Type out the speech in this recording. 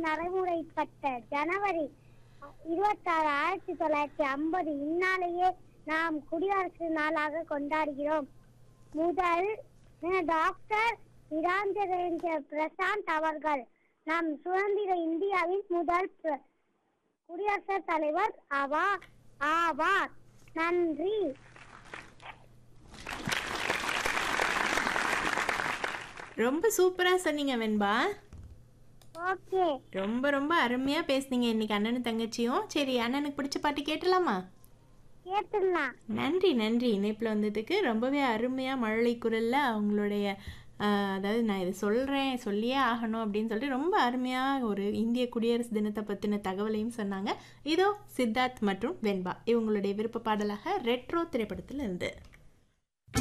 நடைமுறைப்பட்ட ஜனவரி இருபத்தாறு ஆயிரத்தி தொள்ளாயிரத்தி ஐம்பது இந்நாளையே நாம் குடியரசு நாளாக கொண்டாடுகிறோம் முதல் அஹ், டாக்டர் நிராஞ்சரேந்திர பிரசாந்த் அவர்கள் நம் சுதந்திர இந்தியாவின் முதல் பிர- குடியரசுத் தலைவர் ஆவா ஆவார் நன்றி ரொம்ப சூப்பராக சொன்னீங்க வெண்பா ஓகே ரொம்ப ரொம்ப அருமையாக பேசுனீங்க இன்னைக்கு அண்ணனும் தங்கச்சியும் சரி அண்ணனுக்கு பிடிச்ச பாட்டு கேட்டலாமா கேட்டுடலாம் நன்றி நன்றி இணைப்பில் வந்ததுக்கு ரொம்பவே அருமையாக மழலை குரலில் அவங்களுடைய ஆஹ், அதாவது நான் இதை சொல்கிறேன் சொல்லியே ஆகணும் அப்படின்னு சொல்லிட்டு ரொம்ப அருமையாக ஒரு இந்திய குடியரசு தினத்தை பற்றின தகவலையும் சொன்னாங்க இதோ சித்தார்த் மற்றும் வெண்பா இவங்களுடைய விருப்ப பாடலாக ரெட்ரோ திரைப்படத்தில் இருந்து